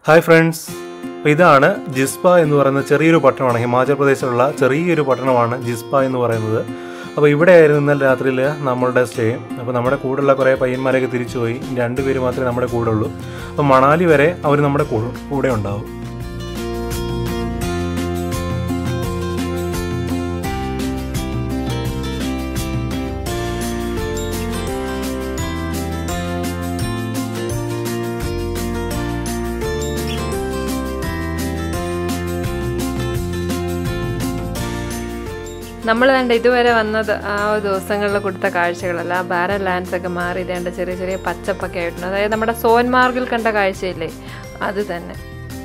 hi friends അപ്പോൾ ഇതാണ് ജിസ്പ എന്ന് പറയുന്ന ചെറിയൊരു പട്ടണമാണ് ഹിമാചൽ പ്രദേശിലുള്ള ചെറിയൊരു പട്ടണമാണ് ജിസ്പ എന്ന് പറയുന്നത് അപ്പോൾ ഇവിടെ ആയിരുന്നു ഇന്നലെ രാത്രിയിൽ നമ്മളുടെ സ്റ്റേ അപ്പോൾ നമ്മുടെ കൂടെയുള്ള കുറേ പയ്യന്മാരൊക്കെ തിരിച്ചു പോയി രണ്ട് പേര് മാത്രമേ നമ്മുടെ കൂടെ ഉള്ളൂ അപ്പോൾ മണാലി വരെ അവർ നമ്മുടെ കൂ- കൂടെ ഉണ്ടാവും നമ്മൾ കണ്ട ഇതുവരെ വന്നത് ആ ഒരു ദിവസങ്ങളിൽ കൊടുത്ത കാഴ്ചകളല്ല ആ ബാരൻ ലാൻഡ്സ് ഒക്കെ മാറി ഇതേണ്ട ചെറിയ ചെറിയ പച്ചപ്പൊക്കെ ആയിട്ടുണ്ട് അതായത് നമ്മുടെ സോൻമാർഗിൽ കണ്ട കാഴ്ചയില്ലേ അത് തന്നെ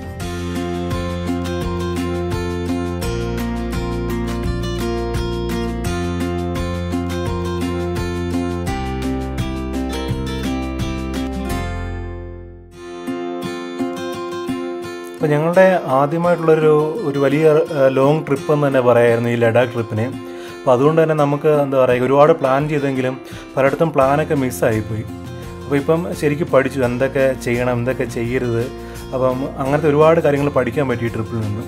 അപ്പോൾ ഞങ്ങളുടെ ആദ്യമായിട്ടുള്ളൊരു ഒരു വലിയ ലോങ് ട്രിപ്പ് എന്ന് തന്നെ പറയായിരുന്നു ഈ ലഡാക്ക് ട്രിപ്പിന് അപ്പോൾ അതുകൊണ്ട് തന്നെ നമുക്ക് എന്താ പറയുക ഒരുപാട് പ്ലാൻ ചെയ്തെങ്കിലും പലയിടത്തും പ്ലാനൊക്കെ മിസ്സായിപ്പോയി അപ്പോൾ ഇപ്പം ശരിക്കും പഠിച്ചു എന്തൊക്കെ ചെയ്യണം എന്തൊക്കെ ചെയ്യരുത് അപ്പം അങ്ങനത്തെ ഒരുപാട് കാര്യങ്ങൾ പഠിക്കാൻ പറ്റി ഈ ട്രിപ്പിൽ നിന്ന്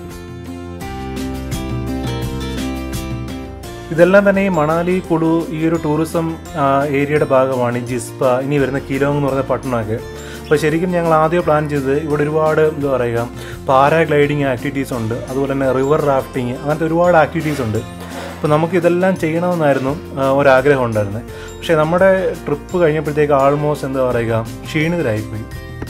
ഇതെല്ലാം തന്നെ ഈ മണാലി കുളു ഈ ഒരു ടൂറിസം ആ, ഏരിയയുടെ ഭാഗമാണ് ഈ ജിസ്പ ഇനി വരുന്ന കിലോങ് എന്ന് പറയുന്ന പട്ടണമൊക്കെ അപ്പോൾ ശരിക്കും ഞങ്ങൾ ആദ്യം പ്ലാൻ ചെയ്തത് ഇവിടെ ഒരുപാട് എന്താ പറയുക പാരാഗ്ലൈഡിങ് ആക്ടിവിറ്റീസ് ഉണ്ട് അതുപോലെ തന്നെ റിവർ റാഫ്റ്റിംഗ് അങ്ങനത്തെ ഒരുപാട് ആക്ടിവിറ്റീസ് ഉണ്ട് അപ്പോൾ നമുക്ക് ഇതെല്ലാം ചെയ്യണമെന്നായിരുന്നു ആ, ഒരാഗ്രഹം ഉണ്ടായിരുന്നത് പക്ഷേ നമ്മുടെ ട്രിപ്പ് കഴിഞ്ഞപ്പോഴത്തേക്ക് ആൾമോസ്റ്റ് എന്താ പറയുക ക്ഷീണിതരായിപ്പോയി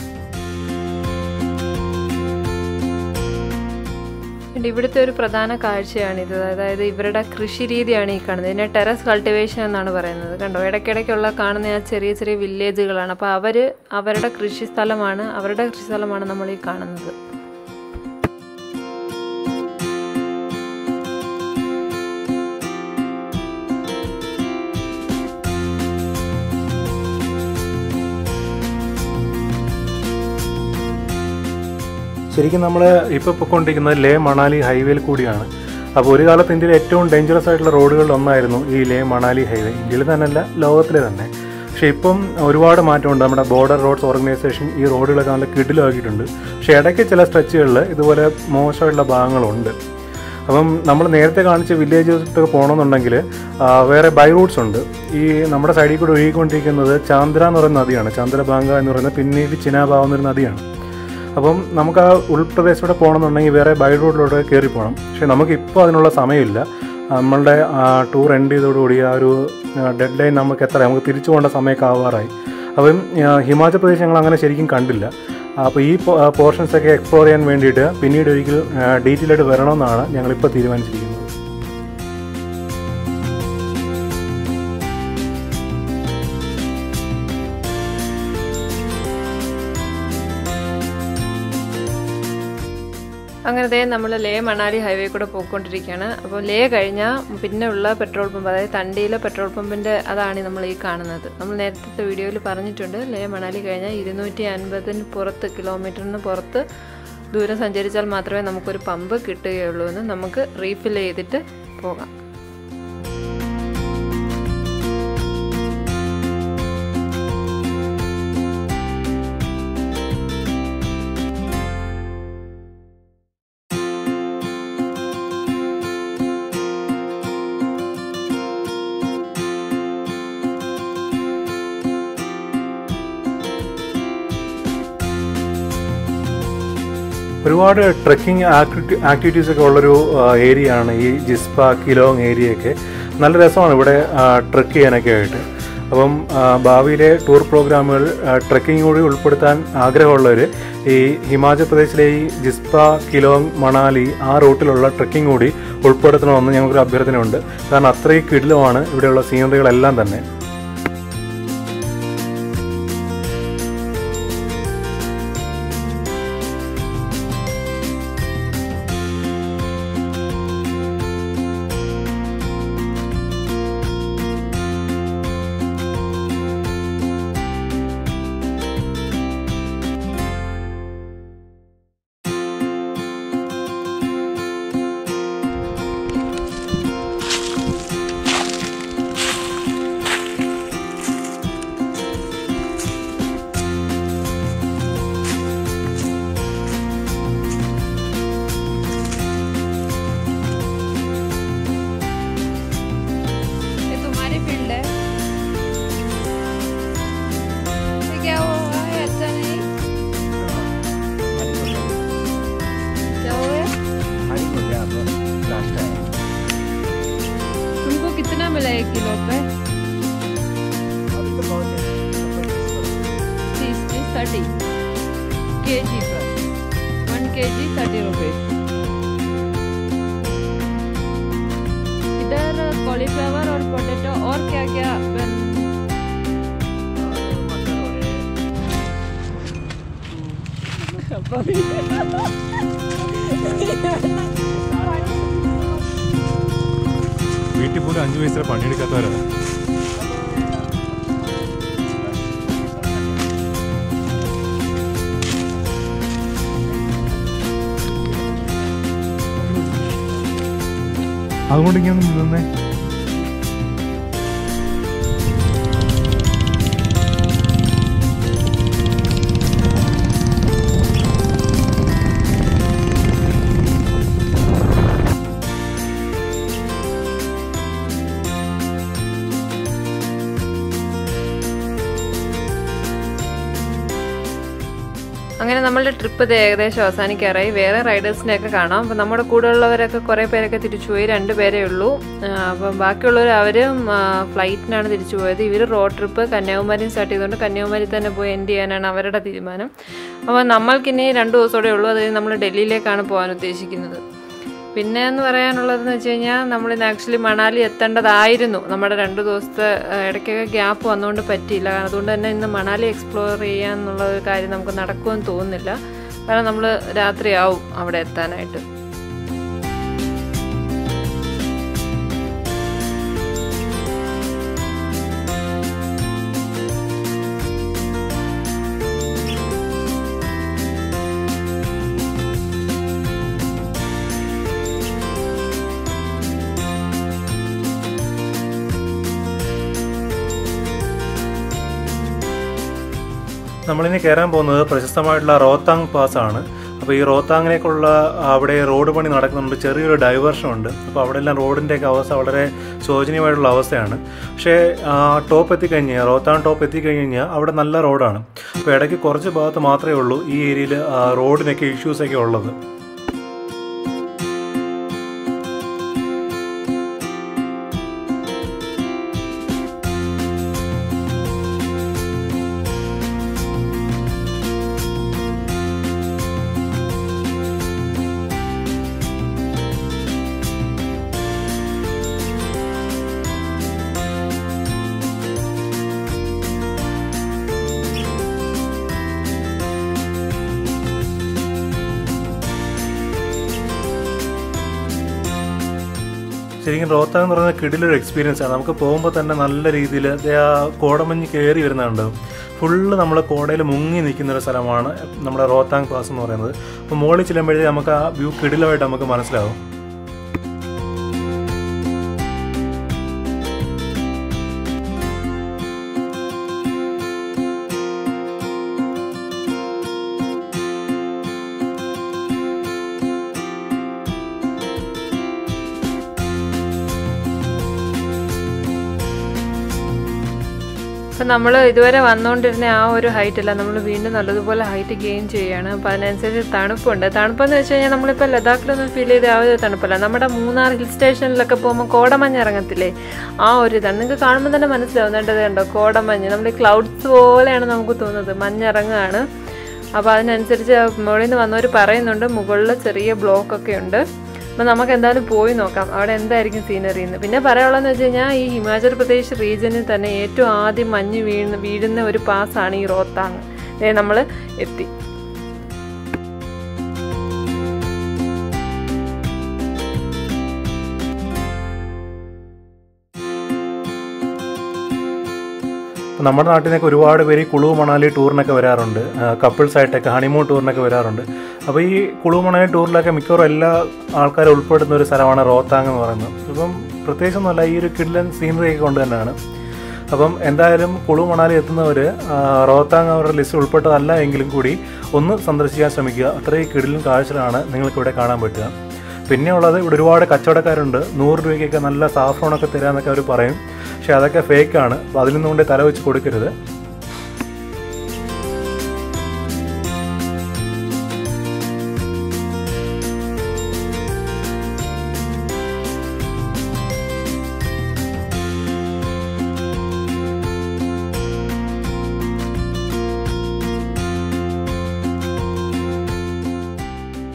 പിന്നെ ഇവിടുത്തെ ഒരു പ്രധാന കാഴ്ചയാണിത് അതായത് ഇവരുടെ കൃഷി രീതിയാണ് ഈ കാണുന്നത് ഇതിനെ ടെറസ് കൾട്ടിവേഷൻ എന്നാണ് പറയുന്നത് കണ്ടോ ഇടയ്ക്കിടയ്ക്കുള്ള കാണുന്ന ആ ചെറിയ ചെറിയ വില്ലേജുകളാണ് അപ്പോൾ അവർ അവരുടെ കൃഷി സ്ഥലമാണ് അവരുടെ കൃഷി സ്ഥലമാണ് നമ്മൾ ഈ കാണുന്നത് ശരിക്കും നമ്മൾ ഇപ്പോൾ പൊയ്ക്കൊണ്ടിരിക്കുന്നത് ലേ മണാലി ഹൈവേയിൽ കൂടിയാണ് അപ്പോൾ ഒരു കാലത്ത് ഇന്ത്യയിലെ ഏറ്റവും ഡേഞ്ചറസ് ആയിട്ടുള്ള റോഡുകളിൽ ഒന്നായിരുന്നു ഈ ലേ മണാലി ഹൈവേ ഇന്ത്യയിൽ തന്നെയല്ല ലോകത്തിലെ തന്നെ പക്ഷേ ഇപ്പം ഒരുപാട് മാറ്റമുണ്ട് നമ്മുടെ ബോർഡർ റോഡ്സ് ഓർഗനൈസേഷൻ ഈ റോഡുകളൊക്കെ നല്ല കിടിലാക്കിയിട്ടുണ്ട് പക്ഷേ ഇടയ്ക്ക് ചില സ്ട്രെച്ചുകളിൽ ഇതുപോലെ മോശമായിട്ടുള്ള ഭാഗങ്ങളുണ്ട് അപ്പം നമ്മൾ നേരത്തെ കാണിച്ച വില്ലേജസിലൊക്കെ പോകണമെന്നുണ്ടെങ്കിൽ ആ, വേറെ ബൈ റൂട്ട്സ് ഉണ്ട് ഈ നമ്മുടെ സൈഡിൽ കൂടെ ഒഴുകിക്കൊണ്ടിരിക്കുന്നത് ചാന്ദ്ര എന്ന് പറയുന്ന നദിയാണ് ചന്ദ്രബാങ്ക എന്ന് പറയുന്ന പിന്നീട് ചിനാബാവ് എന്നൊരു നദിയാണ് അപ്പം നമുക്ക് ആ ഉൾപ്രദേശത്തൂടെ പോകണമെന്നുണ്ടെങ്കിൽ വേറെ ബൈ റോഡിലൂടെ കയറി പോകണം പക്ഷേ നമുക്കിപ്പോൾ അതിനുള്ള സമയമില്ല നമ്മളുടെ ടൂർ എൻഡ് ചെയ്തതോടുകൂടി ആ ഒരു ഡെഡ് ലൈൻ നമുക്ക് എത്ര നമുക്ക് തിരിച്ചു പോകേണ്ട സമയമൊക്കെ ആവാറായി അപ്പം ആ, ഹിമാചൽ പ്രദേശ് ഞങ്ങൾ അങ്ങനെ ശരിക്കും കണ്ടില്ല അപ്പോൾ ഈ പോർഷൻസ് ഒക്കെ എക്സ്പ്ലോർ ചെയ്യാൻ വേണ്ടിയിട്ട് പിന്നീട് ഒരിക്കൽ ഡീറ്റെയിൽ ആയിട്ട് വരണമെന്നാണ് ഞങ്ങളിപ്പോൾ തീരുമാനിച്ചിരിക്കുന്നത് അങ്ങനത്തെ നമ്മൾ ലേ മണാലി ഹൈവേ കൂടെ പോയിക്കൊണ്ടിരിക്കുകയാണ് അപ്പോൾ ലേ കഴിഞ്ഞാൽ പിന്നെ ഉള്ള പെട്രോൾ പമ്പ് അതായത് തണ്ടിയിലെ പെട്രോൾ പമ്പിൻ്റെ അതാണ് നമ്മൾ ഈ കാണുന്നത് നമ്മൾ നേരത്തെ വീഡിയോയിൽ പറഞ്ഞിട്ടുണ്ട് ലേ മണാലി കഴിഞ്ഞാൽ ഇരുന്നൂറ്റി അൻപതിന് പുറത്ത് കിലോമീറ്ററിന് പുറത്ത് ദൂരം സഞ്ചരിച്ചാൽ മാത്രമേ നമുക്കൊരു പമ്പ് കിട്ടുകയുള്ളൂ എന്ന് നമുക്ക് റീഫിൽ ചെയ്തിട്ട് പോകാം ഒരുപാട് ട്രെക്കിംഗ് ആക്ടിവിറ്റീസ് ഒക്കെ ഉള്ളൊരു ഏരിയ ആണ് ഈ ജിസ്പ കിലോങ് ഏരിയയൊക്കെ നല്ല രസമാണ് ഇവിടെ ട്രെക്ക് ചെയ്യാനൊക്കെ ആയിട്ട് അപ്പം ആ, ഭാവിയിലെ ടൂർ പ്രോഗ്രാമുകൾ ട്രെക്കിംഗ് കൂടി ഉൾപ്പെടുത്താൻ ആഗ്രഹമുള്ളവർ ഈ ഹിമാചൽ പ്രദേശിലെ ഈ ജിസ്പ കിലോങ് മണാലി ആ റൂട്ടിലുള്ള ട്രെക്കിംഗ് കൂടി ഉൾപ്പെടുത്തണമെന്ന് ഞങ്ങൾക്കൊരു അഭ്യർത്ഥനയുണ്ട് കാരണം അത്രയും കിടിലമാണ് ഇവിടെയുള്ള സീനറികളെല്ലാം തന്നെ मिला एक किलो पे तीस तीस थर्टी के जी पर one K G thirty rupees इधर कॉलीफ्लावर और पोटैटो और क्या क्या बन വീട്ടിൽ പോലും അഞ്ച് വയസ്സിലെ പണിയെടുക്കാത്തവരാണ് അതുകൊണ്ട് ഇങ്ങനെ നിന്നേ അങ്ങനെ നമ്മളുടെ ട്രിപ്പ് ഇത് ഏകദേശം അവസാനിക്കാറായി വേറെ റൈഡേഴ്സിനെയൊക്കെ കാണാം അപ്പം നമ്മുടെ കൂടെ ഉള്ളവരൊക്കെ കുറേ പേരൊക്കെ തിരിച്ചു പോയി രണ്ട് പേരേ ഉള്ളൂ ആ, അപ്പം ബാക്കിയുള്ളവർ അവർ ഫ്ലൈറ്റിനാണ് തിരിച്ചു പോയത് ഇവർ റോഡ് ട്രിപ്പ് കന്യാകുമാരി സ്റ്റാർട്ട് ചെയ്തുകൊണ്ട് കന്യാകുമാരി തന്നെ പോയി എൻഡ് ചെയ്യാനാണ് അവരുടെ തീരുമാനം അപ്പോൾ നമ്മൾക്കിനി രണ്ട് ദിവസമൂടെ ഉള്ളൂ അത് കഴിഞ്ഞ് നമ്മൾ ഡൽഹിയിലേക്കാണ് പോകാൻ ഉദ്ദേശിക്കുന്നത് പിന്നെ എന്ന് പറയാനുള്ളതെന്ന് വെച്ച് കഴിഞ്ഞാൽ നമ്മൾ ഇന്ന് ആക്ച്വലി മണാലി എത്തേണ്ടതായിരുന്നു നമ്മുടെ രണ്ട് ദിവസത്തെ ആ, ഇടയ്ക്കൊക്കെ ഗ്യാപ്പ് വന്നുകൊണ്ട് പറ്റിയില്ല കാരണം അതുകൊണ്ട് തന്നെ ഇന്ന് മണാലി എക്സ്പ്ലോർ ചെയ്യാന്നുള്ള ഒരു കാര്യം നമുക്ക് നടക്കുമെന്ന് തോന്നുന്നില്ല കാരണം നമ്മൾ രാത്രിയാവും അവിടെ എത്താനായിട്ട് നമ്മളിനി കയറാൻ പോകുന്നത് പ്രശസ്തമായിട്ടുള്ള റോത്താങ് പാസ് ആണ് അപ്പോൾ ഈ റോത്താങ്ങിലേക്കുള്ള അവിടെ റോഡ് പണി നടക്കുന്നുണ്ട് ചെറിയൊരു ഡൈവേർഷൻ ഉണ്ട് അപ്പോൾ അവിടെ എല്ലാം റോഡിൻ്റെയൊക്കെ അവസ്ഥ വളരെ ശോചനീയമായിട്ടുള്ള അവസ്ഥയാണ് പക്ഷേ ടോപ്പ് എത്തിക്കഴിഞ്ഞാൽ റോത്താങ് ടോപ്പ് എത്തിക്കഴിഞ്ഞ് കഴിഞ്ഞാൽ അവിടെ നല്ല റോഡാണ് അപ്പോൾ ഇടയ്ക്ക് കുറച്ച് ഭാഗത്ത് മാത്രമേ ഉള്ളൂ ഈ ഏരിയയിൽ റോഡിനൊക്കെ ഇഷ്യൂസൊക്കെ ഉള്ളത് ശരിക്കും റോത്താങ് എന്ന് പറയുന്നത് കിടിലൊരു എക്സ്പീരിയൻസ് ആണ് നമുക്ക് പോകുമ്പോൾ തന്നെ നല്ല രീതിയിൽ ആ കോടമഞ്ഞ് കയറി വരുന്നുണ്ട് ഫുള്ള് നമ്മൾ കോടയിൽ മുങ്ങി നിൽക്കുന്ന ഒരു സ്ഥലമാണ് നമ്മുടെ റോത്താങ് പാസ് എന്ന് പറയുന്നത് അപ്പോൾ മുകളിൽ ചെല്ലുമ്പോഴേ നമുക്ക് ആ വ്യൂ കിടിലമായിട്ട് നമുക്ക് മനസ്സിലാവും അപ്പം നമ്മൾ ഇതുവരെ വന്നുകൊണ്ടിരുന്ന ആ ഒരു ഹൈറ്റ് അല്ല നമ്മൾ വീണ്ടും നല്ലതുപോലെ ഹൈറ്റ് ഗെയിൻ ചെയ്യുകയാണ് അപ്പോൾ അതിനനുസരിച്ച് തണുപ്പുണ്ട് തണുപ്പെന്ന് വെച്ച് കഴിഞ്ഞാൽ നമ്മളിപ്പോൾ ലഡാക്കിലൊന്നും ഫീൽ ചെയ്ത ആ ഒരു തണുപ്പല്ല നമ്മുടെ മൂന്നാർ ഹിൽ സ്റ്റേഷനിലൊക്കെ പോകുമ്പോൾ കോടമഞ്ഞ് ഇറങ്ങത്തില്ലേ ആ ഒരു ഇതാണ് നിങ്ങൾക്ക് കാണുമ്പോൾ തന്നെ മനസ്സിലാവുന്നുണ്ട് കണ്ടോ കോടമഞ്ഞ് നമ്മൾ ഈ ക്ലൗഡ്സ് പോലെയാണ് നമുക്ക് തോന്നുന്നത് മഞ്ഞിറങ്ങുകയാണ് അപ്പോൾ അതിനനുസരിച്ച് മുകളിൽ നിന്ന് വന്നവർ പറയുന്നുണ്ട് മുകളിൽ ചെറിയ ബ്ലോക്കൊക്കെ ഉണ്ട് അപ്പം നമുക്ക് എന്തായാലും പോയി നോക്കാം അവിടെ എന്തായിരിക്കും സീനറി എന്ന് പിന്നെ പറയാനുള്ളതെന്ന് വെച്ച് കഴിഞ്ഞാൽ ഈ ഹിമാചൽ പ്രദേശ് റീജിയനിൽ തന്നെ ഏറ്റവും ആദ്യം മഞ്ഞ് വീഴുന്ന വീഴുന്ന ഒരു പാസ്സാണ് ഈ റോത്താങ് ദേ നമ്മൾ എത്തി അപ്പോൾ നമ്മുടെ നാട്ടിൽ നിന്നൊക്കെ ഒരുപാട് പേര് ഈ കുളു മണാലി ടൂറിനൊക്കെ വരാറുണ്ട് കപ്പിൾസ് ആയിട്ടൊക്കെ ഹണിമൂൺ ടൂറിനൊക്കെ വരാറുണ്ട് അപ്പോൾ ഈ കുളു മണാലി ടൂറിലൊക്കെ മിക്കവാറും എല്ലാ ആൾക്കാരും ഉൾപ്പെടുന്ന ഒരു സ്ഥലമാണ് റോത്താങ് എന്ന് പറയുന്നത് ഇപ്പം പ്രത്യേകിച്ചൊന്നുമല്ല ഈ ഒരു കിഡ്ലൻ സീനറി ഒക്കെ കൊണ്ട് തന്നെയാണ് അപ്പം എന്തായാലും കുളു മണാലി എത്തുന്നവർ റോത്താങ് അവരുടെ ലിസ്റ്റ് ഉൾപ്പെട്ടതല്ല എങ്കിലും കൂടി ഒന്ന് സന്ദർശിക്കാൻ ശ്രമിക്കുക അത്രയും കിടിലും കാഴ്ചകളാണ് നിങ്ങൾക്ക് ഇവിടെ കാണാൻ പറ്റുക പിന്നെ ഉള്ളത് ഇവിടെ ഒരുപാട് കച്ചവടക്കാരുണ്ട് നൂറ് രൂപയ്ക്കൊക്കെ നല്ല സാഫ്രോണൊക്കെ തരാമെന്നൊക്കെ അവർ പറയും പക്ഷെ അതൊക്കെ ഫേക്കാണ് അപ്പോൾ അതിൽ നിന്നുകൊണ്ട് തല വെച്ച് കൊടുക്കരുത്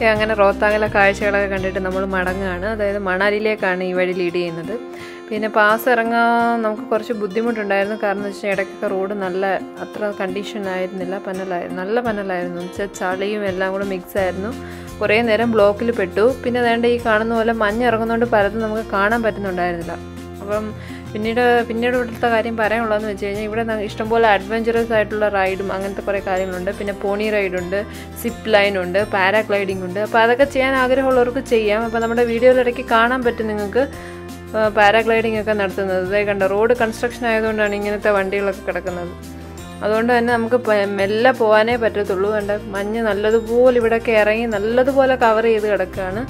ഏ, അങ്ങനെ റോത്താങ്ങിലെ കാഴ്ചകളൊക്കെ കണ്ടിട്ട് നമ്മൾ മടങ്ങുകയാണ് അതായത് മണാലിയിലേക്കാണ് ഈ വഴി ലീഡ് ചെയ്യുന്നത് പിന്നെ പാസ് ഇറങ്ങാൻ നമുക്ക് കുറച്ച് ബുദ്ധിമുട്ടുണ്ടായിരുന്നു കാരണം എന്ന് വെച്ചാൽ ഇടയ്ക്കൊക്കെ റോഡ് നല്ല അത്ര കണ്ടീഷൻ ആയിരുന്നില്ല പനലായിരുന്നു നല്ല പനലായിരുന്നു എന്ന് വെച്ചാൽ ചളിയും എല്ലാം കൂടെ മിക്സ് ആയിരുന്നു കുറേ നേരം ബ്ലോക്കിൽ പെട്ടു പിന്നെ വേണ്ട ഈ കാണുന്ന പോലെ മഞ്ഞ് ഇറങ്ങുന്നതുകൊണ്ട് പലതും നമുക്ക് കാണാൻ പറ്റുന്നുണ്ടായിരുന്നില്ല അപ്പം പിന്നീട് പിന്നീട് ഇവിടുത്തെ കാര്യം പറയാനുള്ളതെന്ന് വെച്ച് കഴിഞ്ഞാൽ ഇവിടെ ന- ഇഷ്ടംപോലെ അഡ്വഞ്ചറസ് ആയിട്ടുള്ള റൈഡും അങ്ങനത്തെ കുറേ കാര്യങ്ങളുണ്ട് പിന്നെ പോണി റൈഡുണ്ട് സിപ്പ് ലൈൻ ഉണ്ട് പാരാഗ്ലൈഡിംഗ് ഉണ്ട് അപ്പോൾ അതൊക്കെ ചെയ്യാൻ ആഗ്രഹമുള്ളവർക്ക് ചെയ്യാം അപ്പോൾ നമ്മുടെ വീഡിയോയിൽ ഇടയ്ക്ക് കാണാൻ പറ്റും നിങ്ങൾക്ക് പാരാഗ്ലൈഡിംഗ് ഒക്കെ നടത്തുന്നത് ഇതേ കണ്ട റോഡ് കൺസ്ട്രക്ഷൻ ആയതുകൊണ്ടാണ് ഇങ്ങനത്തെ വണ്ടികളൊക്കെ കിടക്കുന്നത് അതുകൊണ്ട് തന്നെ നമുക്ക് പ- മെല്ലെ പോകാനേ പറ്റത്തുള്ളൂ കണ്ട മഞ്ഞ് നല്ലതുപോലെ ഇവിടെയൊക്കെ ഇറങ്ങി നല്ലതുപോലെ കവർ ചെയ്ത് കിടക്കുകയാണ്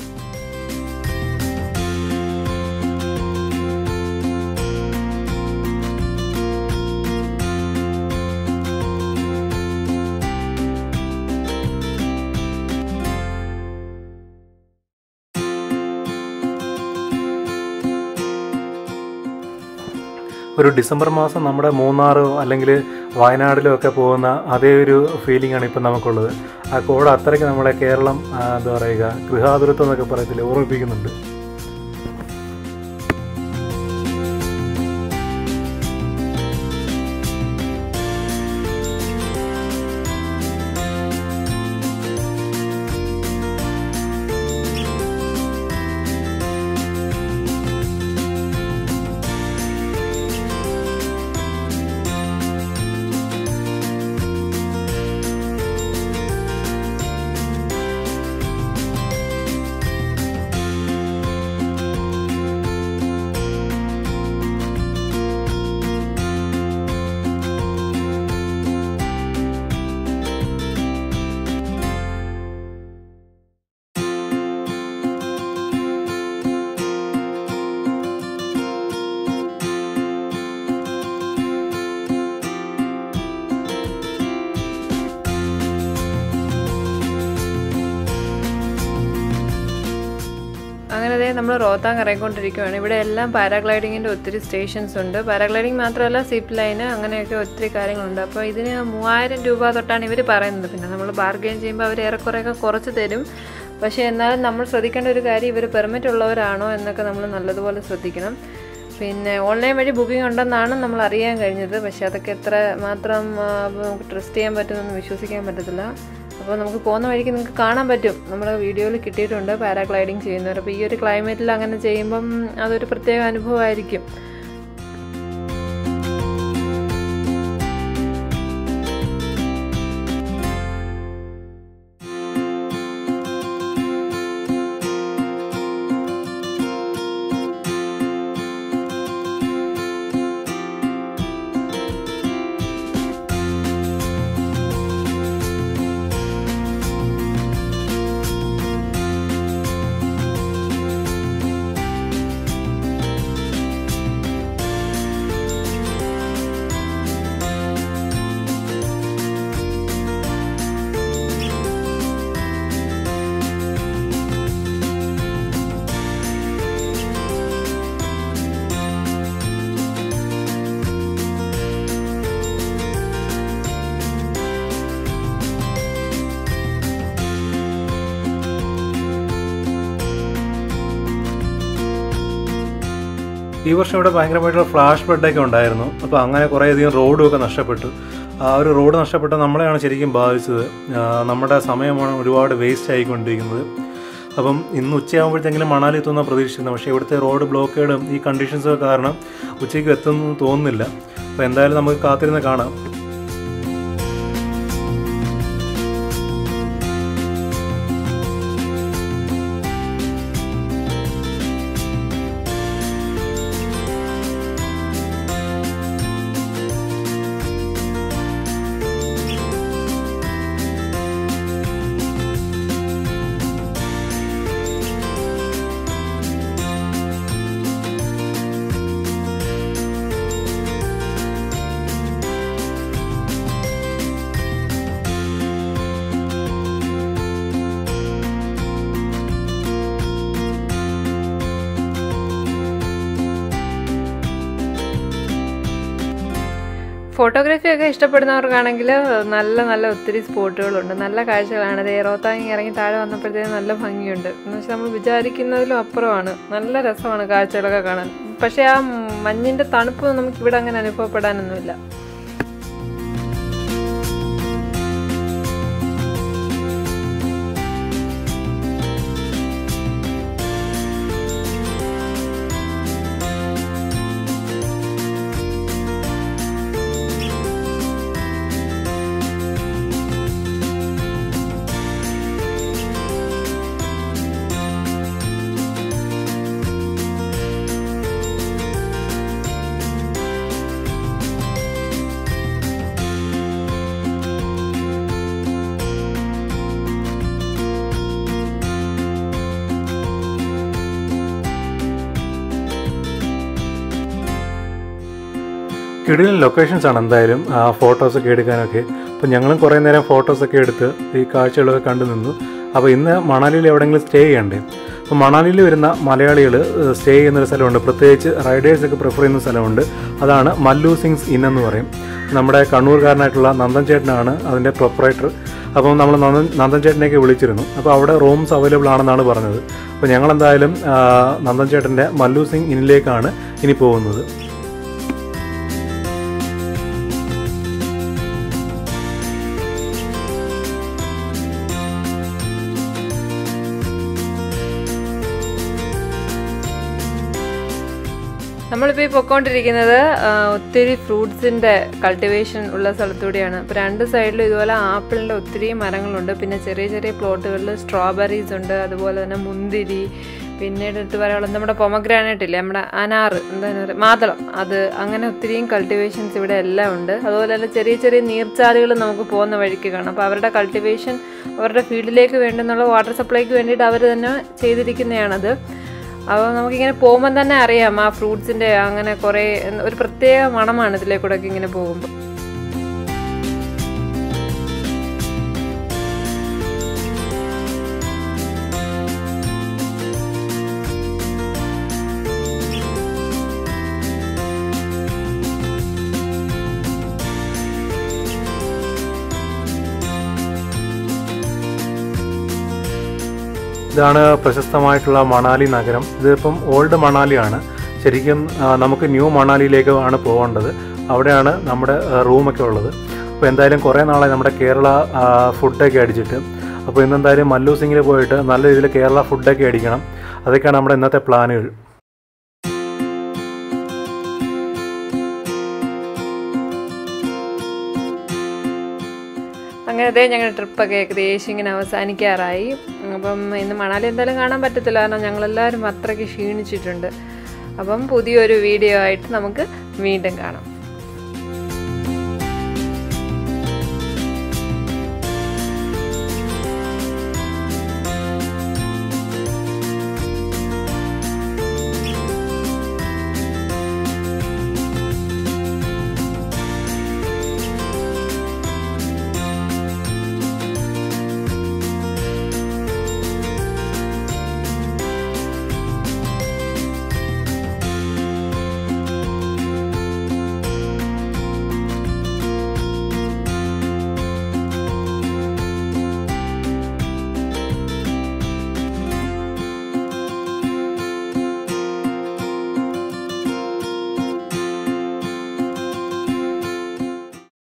ഒരു ഡിസംബർ മാസം നമ്മുടെ മൂന്നാറോ അല്ലെങ്കിൽ വയനാടിലോ ഒക്കെ പോകുന്ന അതേ ഒരു ഫീലിംഗ് ആണ് ഇപ്പം നമുക്കുള്ളത് ആ കോട അത്രയ്ക്ക് നമ്മളെ കേരളം ആ, എന്താ പറയുക ഗൃഹാതുരത്വം എന്നൊക്കെ പറയത്തില്ലേ ഓർമ്മിപ്പിക്കുന്നുണ്ട് അങ്ങനെ ദേ നമ്മൾ റോത്താങ് ഇറങ്ങിക്കൊണ്ടിരിക്കുകയാണ് ഇവിടെ എല്ലാം പാരാഗ്ലൈഡിങ്ങിൻ്റെ ഒത്തിരി സ്റ്റേഷൻസ് ഉണ്ട് പാരാഗ്ലൈഡിങ് മാത്രമല്ല സിപ്പ് ലൈന് അങ്ങനെയൊക്കെ ഒത്തിരി കാര്യങ്ങളുണ്ട് അപ്പോൾ ഇതിന് മൂവായിരം രൂപ തൊട്ടാണ് ഇവർ പറയുന്നത് പിന്നെ നമ്മൾ ബാർഗെയിൻ ചെയ്യുമ്പോൾ അവർ ഏറെക്കുറെയൊക്കെ കുറച്ച് തരും പക്ഷേ എന്നാലും നമ്മൾ ശ്രദ്ധിക്കേണ്ട ഒരു കാര്യം ഇവർ പെർമിറ്റ് ഉള്ളവരാണോ എന്നൊക്കെ നമ്മൾ നല്ലതുപോലെ ശ്രദ്ധിക്കണം പിന്നെ ഓൺലൈൻ വഴി ബുക്കിംഗ് ഉണ്ടെന്നാണ് നമ്മൾ അറിയാൻ കഴിഞ്ഞത് പക്ഷേ അതൊക്കെ എത്ര മാത്രം ആ, നമുക്ക് ട്രസ്റ്റ് ചെയ്യാൻ പറ്റുമെന്ന് വിശ്വസിക്കാൻ പറ്റത്തില്ല അപ്പോൾ നമുക്ക് പോകുന്ന വഴിക്ക് നിങ്ങൾക്ക് കാണാൻ പറ്റും നമ്മുടെ വീഡിയോയിൽ കിട്ടിയിട്ടുണ്ട് പാരാഗ്ലൈഡിങ് ചെയ്യുന്നവർ അപ്പോൾ ഈ ഒരു ക്ലൈമറ്റിൽ അങ്ങനെ ചെയ്യുമ്പം അതൊരു പ്രത്യേക അനുഭവമായിരിക്കും ഈ വർഷം ഇവിടെ ഭയങ്കരമായിട്ടുള്ള ഫ്ലാഷ് ഫ്ലഡൊക്കെ ഉണ്ടായിരുന്നു അപ്പോൾ അങ്ങനെ കുറേയധികം റോഡും ഒക്കെ നഷ്ടപ്പെട്ടു ആ ഒരു റോഡ് നഷ്ടപ്പെട്ട നമ്മളെയാണ് ശരിക്കും ബാധിച്ചത് ആ, നമ്മുടെ സമയമാണ് ഒരുപാട് വേസ്റ്റ് ആയിക്കൊണ്ടിരിക്കുന്നത് അപ്പം ഇന്ന് ഉച്ചയാകുമ്പോഴത്തേങ്കിലും മണാലി എത്തുന്ന പ്രതീക്ഷിക്കുന്നു പക്ഷേ ഇവിടുത്തെ റോഡ് ബ്ലോക്കേഡും ഈ കണ്ടീഷൻസൊക്കെ കാരണം ഉച്ചയ്ക്ക് എത്തുമെന്ന് തോന്നുന്നില്ല അപ്പോൾ എന്തായാലും നമുക്ക് കാത്തിരുന്ന് കാണാം ഫോട്ടോഗ്രാഫി ഒക്കെ ഇഷ്ടപ്പെടുന്നവർക്കാണെങ്കിൽ നല്ല നല്ല ഒത്തിരി സ്പോട്ടുകളുണ്ട് നല്ല കാഴ്ചകളാണ് ദേ റോത്താങ്ങി ഇറങ്ങി താഴെ വന്നപ്പോഴത്തേക്കും നല്ല ഭംഗിയുണ്ട് എന്ന് വെച്ചാൽ നമ്മൾ വിചാരിക്കുന്നതിലും അപ്പുറമാണ് നല്ല രസമാണ് കാഴ്ചകളൊക്കെ കാണാൻ പക്ഷേ ആ മഞ്ഞിൻ്റെ തണുപ്പ് നമുക്ക് ഇവിടെ അങ്ങനെ അനുഭവപ്പെടാനൊന്നുമില്ല കിടിലൻ ലൊക്കേഷൻസ് ആണ് എന്തായാലും ആ ഫോട്ടോസൊക്കെ എടുക്കാനൊക്കെ അപ്പോൾ ഞങ്ങളും കുറേ നേരം ഫോട്ടോസൊക്കെ എടുത്ത് ഈ കാഴ്ചകളൊക്കെ കണ്ടു നിന്നു അപ്പോൾ ഇന്ന് മണാലിയിൽ എവിടെയെങ്കിലും സ്റ്റേ ചെയ്യണ്ടേ അപ്പോൾ മണാലിയിൽ വരുന്ന മലയാളികൾ സ്റ്റേ ചെയ്യുന്നൊരു സ്ഥലമുണ്ട് പ്രത്യേകിച്ച് റൈഡേഴ്സൊക്കെ പ്രിഫർ ചെയ്യുന്ന സ്ഥലമുണ്ട് അതാണ് മല്ലു സിങ്സ് ഇൻ എന്ന് പറയും നമ്മുടെ കണ്ണൂർക്കാരനായിട്ടുള്ള നന്ദൻ ചേട്ടനാണ് അതിൻ്റെ പ്രൊപ്പറേറ്റർ അപ്പം നമ്മൾ നന്ദൻ നന്ദൻ ചേട്ടനെയൊക്കെ വിളിച്ചിരുന്നു അപ്പോൾ അവിടെ റൂംസ് അവൈലബിൾ ആണെന്നാണ് പറഞ്ഞത് അപ്പോൾ ഞങ്ങളെന്തായാലും ആ, നന്ദൻ ചേട്ടൻ്റെ മല്ലു സിംഗ് ഇന്നിലേക്കാണ് ഇനി പോകുന്നത് നമ്മളിപ്പോൾ ഈ പൊക്കോണ്ടിരിക്കുന്നത് ആ, ഒത്തിരി ഫ്രൂട്ട്സിൻ്റെ കൾട്ടിവേഷൻ ഉള്ള സ്ഥലത്തൂടെയാണ് ഇപ്പോൾ രണ്ട് സൈഡിലും ഇതുപോലെ ആപ്പിളിൻ്റെ ഒത്തിരി മരങ്ങളുണ്ട് പിന്നെ ചെറിയ ചെറിയ പ്ലോട്ടുകളിൽ സ്ട്രോബെറീസ് ഉണ്ട് അതുപോലെ തന്നെ മുന്തിരി പിന്നീട് എടുത്ത് പറയാനുള്ളത് നമ്മുടെ പൊമഗ്രാനൈറ്റ് ഇല്ലേ നമ്മുടെ അനാറ് എന്താണ് പറയുക മാതളം അത് അങ്ങനെ ഒത്തിരിയും കൾട്ടിവേഷൻസ് ഇവിടെ എല്ലാം ഉണ്ട് അതുപോലെ തന്നെ ചെറിയ ചെറിയ നീർച്ചാലുകൾ നമുക്ക് പോകുന്ന വഴിക്ക് കാണാം അപ്പോൾ അവരുടെ കൾട്ടിവേഷൻ അവരുടെ ഫീൽഡിലേക്ക് വേണ്ടുന്നുള്ള വാട്ടർ സപ്ലൈക്ക് വേണ്ടിയിട്ട് അവർ തന്നെ ചെയ്തിരിക്കുന്നതാണത് അപ്പോൾ നമുക്കിങ്ങനെ പോകുമ്പോൾ തന്നെ അറിയാം ആ ഫ്രൂട്ട്സിൻ്റെ അങ്ങനെ കുറേ ഒരു പ്രത്യേക മണമാണ് ഇതിലേക്കൂടെ ഇങ്ങനെ പോകുമ്പോൾ ഇതാണ് പ്രശസ്തമായിട്ടുള്ള മണാലി നഗരം ഇതിപ്പം ഓൾഡ് മണാലിയാണ് ശരിക്കും ആ, നമുക്ക് ന്യൂ മണാലിയിലേക്ക് ആണ് പോകേണ്ടത് അവിടെയാണ് നമ്മുടെ ആ, റൂമൊക്കെ ഉള്ളത് അപ്പോൾ എന്തായാലും കുറേ നാളായി നമ്മുടെ കേരള ആ, ഫുഡൊക്കെ അടിച്ചിട്ട് അപ്പോൾ ഇന്നെന്തായാലും മല്ലു സിംഗിൽ പോയിട്ട് നല്ല രീതിയിൽ കേരള ഫുഡൊക്കെ അടിക്കണം അതൊക്കെയാണ് നമ്മുടെ ഇന്നത്തെ പ്ലാനുകൾ അങ്ങനെ അതേ ഞങ്ങളുടെ ട്രിപ്പൊക്കെ ഏകദേശം ഇങ്ങനെ അവസാനിക്കാറായി അപ്പം ഇന്ന് മണാലി എന്തായാലും കാണാൻ പറ്റത്തില്ല കാരണം ഞങ്ങളെല്ലാവരും അത്രയ്ക്ക് ക്ഷീണിച്ചിട്ടുണ്ട് അപ്പം പുതിയൊരു വീഡിയോ ആയിട്ട് നമുക്ക് വീണ്ടും കാണാം